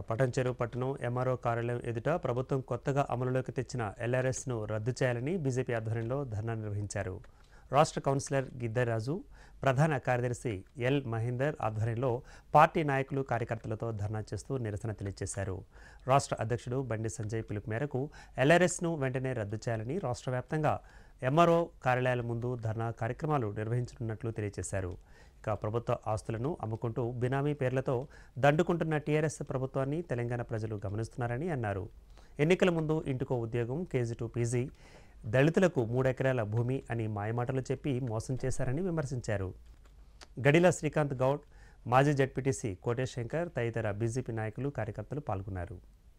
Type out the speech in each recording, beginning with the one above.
పటంచెరు పట్టణం ఎంఆర్ఓ కార్యాలయం ఎదుట ప్రభుత్వం కొత్తగా అమలులోకి తెచ్చిన ఎల్ఆర్ఎస్ను రద్దు చేయాలని బీజేపీ ఆధ్వర్యంలో ధర్నా నిర్వహించారు రాష్ట్ర కౌన్సిలర్ గిద్దరాజు ప్రధాన కార్యదర్శి ఎల్ మహేందర్ ఆధ్వర్యంలో పార్టీ నాయకులు కార్యకర్తలతో ధర్నా చేస్తూ నిరసన తెలియజేశారు రాష్ట్ర అధ్యక్షుడు బండి సంజయ్ పిలుపు మేరకు ఎల్ఆర్ఎస్ను వెంటనే రద్దు చేయాలని రాష్ట్ర వ్యాప్తంగా ఎంఆర్ఓ కార్యాలయాల ముందు ధర్నా కార్యక్రమాలు నిర్వహించనున్నట్లు తెలియజేశారు ఇక ప్రభుత్వ ఆస్తులను అమ్ముకుంటూ బినామీ పేర్లతో దండుకుంటున్న టీఆర్ఎస్ ప్రభుత్వాన్ని తెలంగాణ ప్రజలు గమనిస్తున్నారని అన్నారు ఎన్నికల ముందు ఇంటికో ఉద్యోగం కేజీ టు పీజీ దళితులకు మూడెకరాల భూమి అని మాయమాటలు చెప్పి మోసం చేశారని విమర్శించారు గడిల శ్రీకాంత్ గౌడ్ మాజీ జడ్పీటీసీ కోటేశ్ శంకర్ తదితర బీజేపీ నాయకులు కార్యకర్తలు పాల్గొన్నారు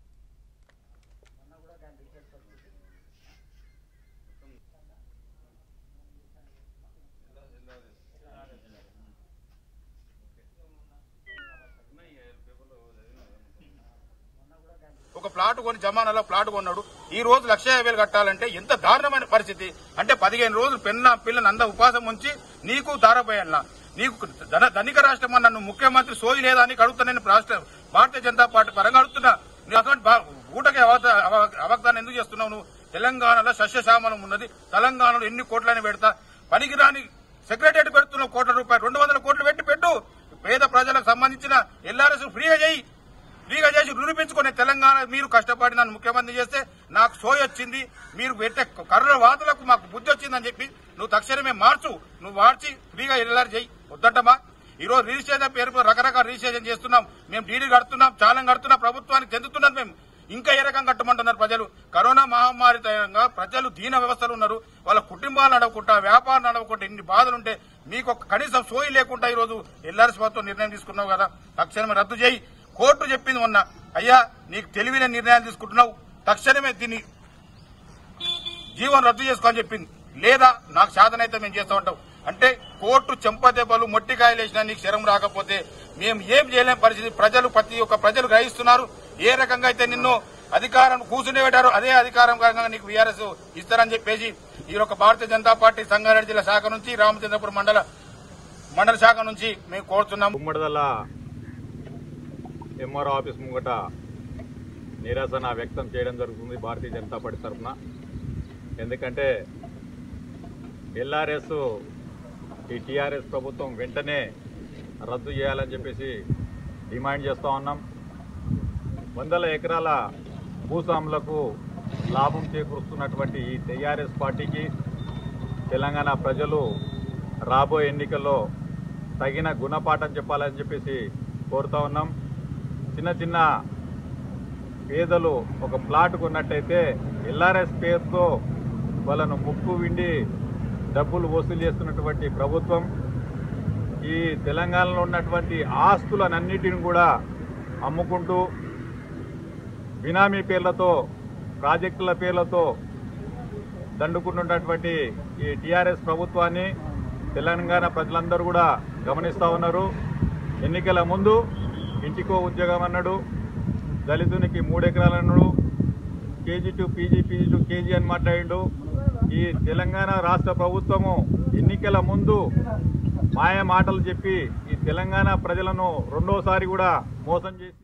ఒక ప్లాట్ కొని జమానాలో ప్లాట్ కొన్నాడు ఈ రోజు లక్ష యాభై వేలు కట్టాలంటే ఎంత దారుణమైన పరిస్థితి అంటే పదిహేను రోజులు పెన్న పిల్లని అంద ఉపాసం ఉంచి నీకు దారపోయాలా నీకు ధన ధనిక రాష్ట్రం అని నన్ను ముఖ్యమంత్రి సోయి లేదా అని అడుగుతున్నా నేను రాష్ట్ర భారతీయ జనతా పార్టీ పరంగా అడుగుతున్నా నువ్వు అటువంటి బా- ఊటకి అవత- అవ- అవగ్దానం ఎందుకు చేస్తున్నావు నువ్వు తెలంగాణలో సస్యశ్యామలం ఉన్నది తెలంగాణలో ఎన్ని కోట్లని పెడతా పనికిరాని సెక్రటరీ పెడుతున్నావు కోట్ల రూపాయలు రెండు వందల కోట్లు పెట్టి పెట్టు పేద ప్రజలకు సంబంధించిన ఎల్ఆర్ఎస్ ఫ్రీగా చేయి ఫ్రీగా చేసి నిరూపించుకునే తెలంగాణ మీరు కష్టపడి నన్ను ముఖ్యమంత్రి చేస్తే నాకు సోయి వచ్చింది మీరు పెట్టే కర్ర వాదులకు మాకు బుద్ధి వచ్చిందని చెప్పి నువ్వు తక్షణమే మార్చు నువ్వు మార్చి ఫ్రీగా ఎల్ఆర్ చేయి వద్దంటమా ఈ రోజు రిజిస్ట్రేషన్ పేరు రకరకాల రిజిస్ట్రేషన్ చేస్తున్నాం మేము డీడీ కడుతున్నాం చాలం కడుతున్నాం ప్రభుత్వానికి చెందుతున్నాం మేము ఇంకా ఏ రకం కట్టమంటున్నారు ప్రజలు కరోనా మహమ్మారి తరంగా ప్రజలు దీన వ్యవస్థలు ఉన్నారు వాళ్ళ కుటుంబాలు నడవకుండా వ్యాపారం నడవకుండా ఇన్ని బాధలు ఉంటే మీకు ఒక కనీసం సోయి లేకుండా ఈ రోజు ఎల్ఆర్ఎస్ ప్రభుత్వం నిర్ణయం తీసుకున్నావు కదా తక్షణమే రద్దు చేయి కోర్టు చెప్పింది మొన్న అయ్యా నీకు తెలివిన నిర్ణయాలు తీసుకుంటున్నావు తక్షణమే దీన్ని జీవనం రద్దు చేసుకోని చెప్పింది లేదా నాకు సాధన అయితే మేము చేస్తా ఉంటాం అంటే కోర్టు చెంపదెబ్బలు మొట్టికాయలు వేసినా నీకు శరం రాకపోతే మేము ఏం చేయలేం పరిస్థితి ప్రజలు ప్రతి ఒక్క ప్రజలు గ్రహిస్తున్నారు ఏ రకంగా అయితే నిన్ను అధికారం కూర్చుని పెట్టారు అదే అధికారం కారణంగా నీకు వీఆర్ఎస్ ఇస్తారని చెప్పేసి ఈ యొక్క భారతీయ జనతా పార్టీ సంగారెడ్డి జిల్లా శాఖ నుంచి రామచంద్రపురం మండల మండల శాఖ నుంచి మేము కోరుతున్నాం ఉమ్మడిదల ఎంఆర్ఓ ఆఫీస్ ముంగట నిరసన వ్యక్తం చేయడం జరుగుతుంది భారతీయ జనతా పార్టీ తరఫున ఎందుకంటే ఎల్ఆర్ఎస్ ఈ టీఆర్ఎస్ ప్రభుత్వం వెంటనే రద్దు చేయాలని చెప్పేసి డిమాండ్ చేస్తూ ఉన్నాం వందల ఎకరాల భూస్వాములకు లాభం చేకూరుస్తున్నటువంటి ఈ టీఆర్ఎస్ పార్టీకి తెలంగాణ ప్రజలు రాబోయే ఎన్నికల్లో తగిన గుణపాఠం చెప్పాలని చెప్పేసి కోరుతా ఉన్నాం చిన్న చిన్న పేదలు ఒక ప్లాట్ కొన్నట్టయితే ఎల్ఆర్ఎస్ పేరుతో వాళ్ళను ముక్కు విండి డబ్బులు వసూలు చేస్తున్నటువంటి ప్రభుత్వం ఈ తెలంగాణలో ఉన్నటువంటి ఆస్తులనన్నిటిని కూడా అమ్ముకుంటూ బినామీ పేర్లతో ప్రాజెక్టుల పేర్లతో దండుకుంటున్నటువంటి ఈ టీఆర్ఎస్ ప్రభుత్వాన్ని తెలంగాణ ప్రజలందరూ కూడా గమనిస్తూ ఉన్నారు ఎన్నికల ముందు ఇంటికో ఉద్యోగం అన్నాడు దళితునికి మూడు ఎకరాలు అన్నాడు KG to PG PG to KG అని మాట్లాడిండు ఈ తెలంగాణ రాష్ట్ర ప్రభుత్వము ఎన్నికల ముందు మాయ మాటలు చెప్పి ఈ తెలంగాణ ప్రజలను రెండోసారి కూడా మోసం చేసి